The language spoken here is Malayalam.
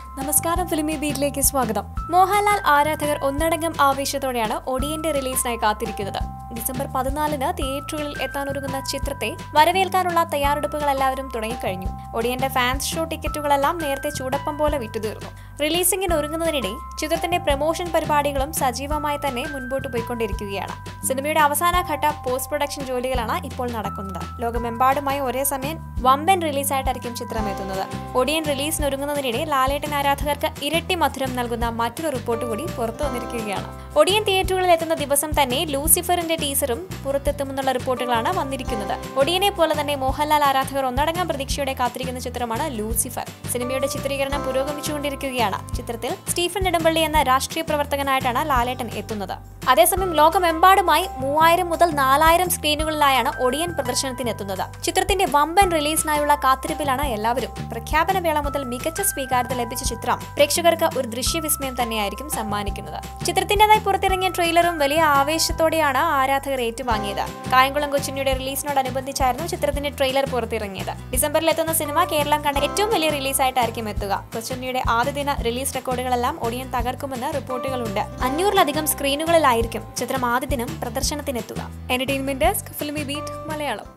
നമസ്കാരം ഫിലിമി ബീറ്റിലേക്ക് സ്വാഗതം മോഹൻലാൽ ആരാധകർ ഒന്നടങ്കം ആവേശത്തോടെയാണ് ഒടിയന്റെ റിലീസിനായി കാത്തിരിക്കുന്നത് ഡിസംബർ പതിനാലിന് തിയേറ്ററുകളിൽ എത്താനൊരുങ്ങുന്ന ചിത്രത്തെ വരവേൽക്കാനുള്ള തയ്യാറെടുപ്പുകൾ എല്ലാവരും തുടങ്ങിക്കഴിഞ്ഞു ഒടിയന്റെ ഫാൻസ് ഷോ ടിക്കറ്റുകളെല്ലാം നേരത്തെ ചൂടപ്പം പോലെ വിറ്റുതീർന്നു റിലീസിംഗിന് ഒരുങ്ങുന്നതിനിടെ ചിത്രത്തിന്റെ പ്രൊമോഷൻ പരിപാടികളും സജീവമായി തന്നെ മുൻപോട്ട് പോയിക്കൊണ്ടിരിക്കുകയാണ് സിനിമയുടെ അവസാനഘട്ട പോസ്റ്റ് പ്രൊഡക്ഷൻ ജോലികളാണ് ഇപ്പോൾ നടക്കുന്നത് ലോകമെമ്പാടുമായി ഒരേ സമയം വമ്പൻ റിലീസായിട്ടായിരിക്കും ചിത്രം എത്തുന്നത് ഒടിയൻ റിലീസിന് ഒരുങ്ങുന്നതിനിടെ ലാലേട്ടൻ ആരാധകർക്ക് ഇരട്ടി മധുരം നൽകുന്ന മറ്റൊരു റിപ്പോർട്ട് കൂടി പുറത്തു വന്നിരിക്കുകയാണ് ഒടിയൻ തിയേറ്ററുകളിൽ എത്തുന്ന ദിവസം തന്നെ ലൂസിഫറിന്റെ ടീസറും പുറത്തെത്തുമെന്നുള്ള റിപ്പോർട്ടുകളാണ് വന്നിരിക്കുന്നത് ഒടിയനെ പോലെ തന്നെ മോഹൻലാൽ ആരാധകർ ഒന്നടങ്കം പ്രതീക്ഷയോടെ കാത്തിരിക്കുന്ന ചിത്രമാണ് ലൂസിഫർ സിനിമയുടെ ചിത്രീകരണം പുരോഗമിച്ചുകൊണ്ടിരിക്കുകയാണ് ചിത്രത്തിൽ സ്റ്റീഫൻ നെടുമ്പള്ളി എന്ന രാഷ്ട്രീയ പ്രവർത്തകനായിട്ടാണ് ലാലേട്ടൻ എത്തുന്നത് അതേസമയം ലോകമെമ്പാടുമായി മൂവായിരം മുതൽ നാലായിരം സ്ക്രീനുകളിലായാണ് ഒടിയൻ പ്രദർശനത്തിനെത്തുന്നത് ചിത്രത്തിന്റെ വമ്പൻ റിലീസിനായുള്ള കാത്തിരിപ്പിലാണ് എല്ലാവരും പ്രഖ്യാപന വേള മുതൽ മികച്ച സ്വീകാര്യത ലഭിച്ച ചിത്രം പ്രേക്ഷകർക്ക് ഒരു ദൃശ്യവിസ്മയം തന്നെയായിരിക്കും സമ്മാനിക്കുന്നത് ചിത്രത്തിന്റേതായി പുറത്തിറങ്ങിയ ട്രെയിലറും വലിയ ആവേശത്തോടെയാണ് ആരാധകർ ഏറ്റുവാങ്ങിയത് കായംകുളം കൊച്ചിനിയുടെ റിലീസിനോടനുബന്ധിച്ചായിരുന്നു ചിത്രത്തിന്റെ ട്രെയിലർ പുറത്തിറങ്ങിയത് ഡിസംബറിൽ എത്തുന്ന സിനിമ കേരളം കണ്ട ഏറ്റവും വലിയ റിലീസായിട്ടായിരിക്കും എത്തുക കൊച്ചിനിയുടെ ആദ്യ ദിന റിലീസ് റെക്കോർഡുകളെല്ലാം ഒടിയൻ തകർക്കുമെന്ന് റിപ്പോർട്ടുകളുണ്ട് അഞ്ഞൂറിലധികം സ്ക്രീനുകളിലായിരിക്കും ചിത്രം ആദ്യ ദിനം പ്രദർശനത്തിനെത്തുക entertainment desk Filmibeat Malayalam